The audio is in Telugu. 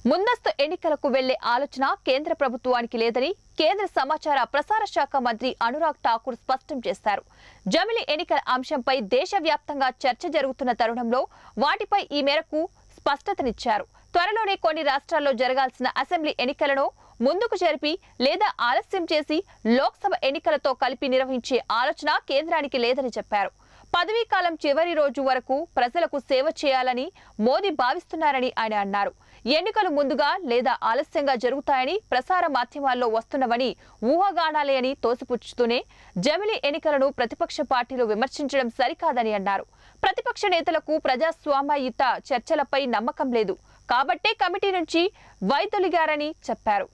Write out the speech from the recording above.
ముందస్తు ఎన్నికలకు వెళ్లే ఆలోచన కేంద్ర ప్రభుత్వానికి లేదని కేంద్ర సమాచార ప్రసార శాఖ మంత్రి అనురాగ్ ఠాకూర్ స్పష్టం చేశారు జమిలి ఎన్నికల అంశంపై దేశవ్యాప్తంగా చర్చ జరుగుతున్న తరుణంలో వాటిపై ఈ మేరకు స్పష్టతనిచ్చారు త్వరలోనే కొన్ని రాష్ట్రాల్లో జరగాల్సిన అసెంబ్లీ ఎన్నికలను ముందుకు జరిపి లేదా ఆలస్యం చేసి లోక్సభ ఎన్నికలతో కలిపి నిర్వహించే ఆలోచన కేంద్రానికి లేదని చెప్పారు పదవీ కాలం చివరి రోజు వరకు ప్రజలకు సేవ చేయాలని మోదీ భావిస్తున్నారని ఆయన అన్నారు ఎన్నికలు ముందుగా లేదా ఆలస్యంగా జరుగుతాయని ప్రసార మాధ్యమాల్లో వస్తున్నవని ఊహాగానాలే అని తోసిపుచ్చుతూనే జమిలీ ఎన్నికలను ప్రతిపక్ష పార్టీలు విమర్శించడం సరికాదని అన్నారు ప్రతిపక్ష నేతలకు ప్రజాస్వామ్యయుత చర్చలపై నమ్మకం లేదు కాబట్టే కమిటీ నుంచి వైదొలిగారని చెప్పారు